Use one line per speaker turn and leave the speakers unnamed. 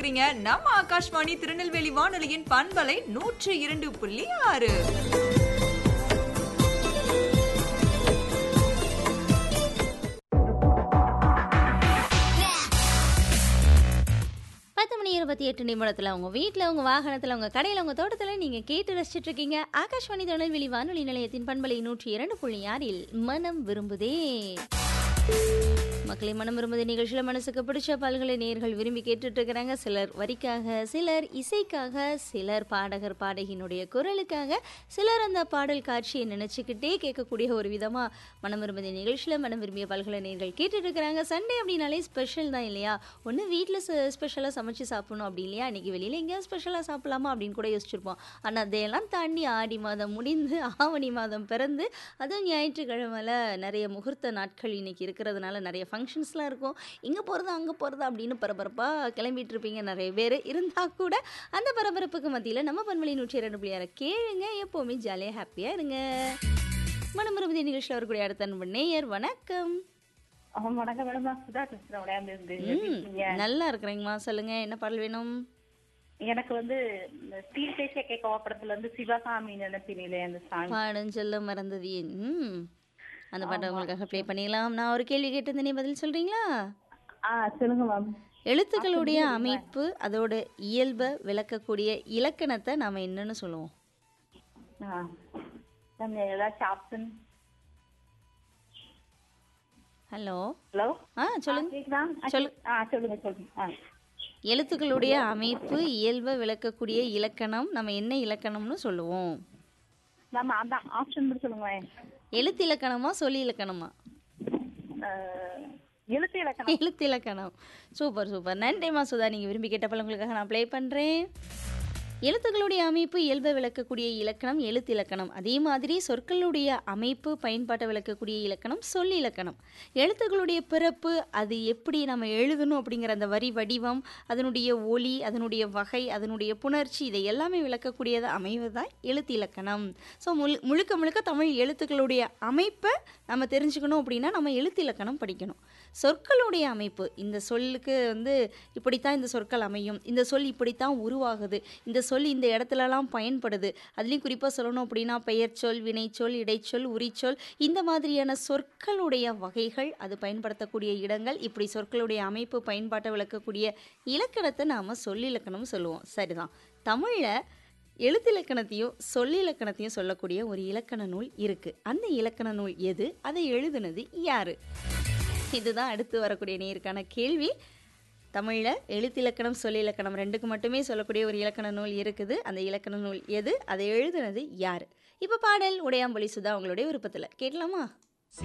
இருக்கிறீங்க நம்ம ஆகாஷ்வாணி திருநெல்வேலி வானொலியின் பண்பலை நூற்று இரண்டு புள்ளி ஆறு
பத்து மணி இருபத்தி எட்டு நிமிடத்தில் உங்கள் வீட்டில் உங்கள் வாகனத்தில் உங்கள் கடையில் உங்கள் தோட்டத்தில் நீங்கள் கேட்டு ரசிச்சிட்டு இருக்கீங்க ஆகாஷ்வாணி திருநெல்வேலி வானொலி நிலையத்தின் பண்பலை நூற்றி இரண்டு புள்ளி ஆறில் மனம் விரும்புதே மக்களை மனம் விரும்புதே நிகழ்ச்சியில் மனசுக்கு பிடிச்ச பல்கலை நேர்கள் விரும்பி கேட்டுட்டு இருக்கிறாங்க சிலர் வரிக்காக சிலர் இசைக்காக சிலர் பாடகர் பாடகியினுடைய குரலுக்காக சிலர் அந்த பாடல் காட்சியை நினச்சிக்கிட்டே கேட்கக்கூடிய ஒரு விதமாக மனம் விரும்புதே நிகழ்ச்சியில் மனம் விரும்பிய பல்கலை நேர்கள் கேட்டுட்டு இருக்கிறாங்க சண்டே அப்படின்னாலே ஸ்பெஷல் தான் இல்லையா ஒன்று வீட்டில் ஸ்பெஷலாக சமைச்சு சாப்பிடணும் அப்படி இல்லையா இன்னைக்கு வெளியில் எங்கேயாவது ஸ்பெஷலாக சாப்பிடலாமா அப்படின்னு கூட யோசிச்சிருப்போம் ஆனால் அதையெல்லாம் தாண்டி ஆடி மாதம் முடிந்து ஆவணி மாதம் பிறந்து அதுவும் ஞாயிற்றுக்கிழமையில் நிறைய முகூர்த்த நாட்கள் இன்னைக்கு இருக்கிறதுனால நிறைய ஃபங்க்ஷன்ஸ்லாம் இருக்கும் இங்கே போகிறது அங்கே போகிறது அப்படின்னு பரபரப்பாக கிளம்பிட்டு இருப்பீங்க நிறைய பேர் இருந்தால் கூட அந்த பரபரப்புக்கு மத்தியில் நம்ம பண்பலி நூற்றி இரண்டு புள்ளியார கேளுங்க எப்போவுமே ஜாலியாக ஹாப்பியாக இருங்க மனமருமதி நிகழ்ச்சியில் வரக்கூடிய அடுத்த அன்பு நேயர் வணக்கம்
ஆமா, வணக்கம் மேடம் நான் சுதா பேசுறேன் உடையாந்து இருந்து எப்படி
ம்
இருக்கீங்க?
நல்லா இருக்கிறேங்கம்மா சொல்லுங்க என்ன பாடல் வேணும்
எனக்கு வந்து இந்த ஸ்டீல் பேசிய கேட்க படத்துல இருந்து சிவகாமி நினைப்பினிலே அந்த சாங்
பாடம் சொல்ல மறந்தது ஏன் ம் அந்த பாட்டை உங்களுக்காக ப்ளே பண்ணிடலாம் நான் ஒரு கேள்வி கேட்டிருந்தேனே பதில் சொல்றீங்களா
ஆ சொல்லுங்க மேம்
எழுத்துக்களுடைய அமைப்பு அதோட இயல்பை விளக்கக்கூடிய இலக்கணத்தை நாம என்னன்னு சொல்லுவோம்
ஆ மேம் ஏதாச்சும் ஆப்ஷன்
ஹலோ
ஹலோ
ஆ சொல்லுங்க
கேக்குதா ஆ,
சொல்லு.
ஆ சொல்லுங்க சொல்லுங்க ஆ
எழுத்துக்களுடைய அமைப்பு இயல்பை விளக்கக்கூடிய இலக்கணம் நம்ம என்ன இலக்கணம்னு சொல்லுவோம்
மேம் அதான் ஆப்ஷன் மட்டும் சொல்லுங்களேன்
எழுத்து இலக்கணமா சொல்லி இலக்கணமா
ஆ, எழுத்து இலக்கணம்
எழுத்து இலக்கணம் சூப்பர் சூப்பர் நன்றிம்மா சுதா நீங்கள் விரும்பி கேட்ட பல உங்களுக்காக நான் ப்ளே பண்ணுறேன் எழுத்துக்களுடைய அமைப்பு இயல்பை விளக்கக்கூடிய இலக்கணம் எழுத்து இலக்கணம் அதே மாதிரி சொற்களுடைய அமைப்பு பயன்பாட்டை விளக்கக்கூடிய இலக்கணம் சொல் இலக்கணம் எழுத்துக்களுடைய பிறப்பு அது எப்படி நம்ம எழுதணும் அப்படிங்கிற அந்த வரி வடிவம் அதனுடைய ஒலி அதனுடைய வகை அதனுடைய புணர்ச்சி இதை எல்லாமே விளக்கக்கூடியது அமைவதுதான் எழுத்து இலக்கணம் ஸோ முழு முழுக்க முழுக்க தமிழ் எழுத்துக்களுடைய அமைப்பை நம்ம தெரிஞ்சுக்கணும் அப்படின்னா நம்ம எழுத்து இலக்கணம் படிக்கணும் சொற்களுடைய அமைப்பு இந்த சொல்லுக்கு வந்து இப்படித்தான் இந்த சொற்கள் அமையும் இந்த சொல் இப்படித்தான் உருவாகுது இந்த சொல் இந்த இடத்துலலாம் பயன்படுது அதுலேயும் குறிப்பாக சொல்லணும் அப்படின்னா பெயர் சொல் வினைச்சொல் இடைச்சொல் உரிச்சொல் இந்த மாதிரியான சொற்களுடைய வகைகள் அது பயன்படுத்தக்கூடிய இடங்கள் இப்படி சொற்களுடைய அமைப்பு பயன்பாட்டை விளக்கக்கூடிய இலக்கணத்தை நாம் சொல்லிலக்கணம் சொல்லுவோம் சரிதான் தமிழில் எழுத்திலக்கணத்தையும் சொல்லிலக்கணத்தையும் சொல்லக்கூடிய ஒரு இலக்கண நூல் இருக்கு அந்த இலக்கண நூல் எது அதை எழுதுனது யாரு இதுதான் அடுத்து வரக்கூடிய நேருக்கான கேள்வி தமிழில் எழுத்திலக்கணம் சொல்லிலக்கணம் ரெண்டுக்கு மட்டுமே சொல்லக்கூடிய ஒரு இலக்கண நூல் இருக்குது அந்த இலக்கண நூல் எது அதை எழுதுனது யார் இப்போ பாடல் உடையாம்பொலி சுதா உங்களுடைய விருப்பத்தில் கேட்கலாமா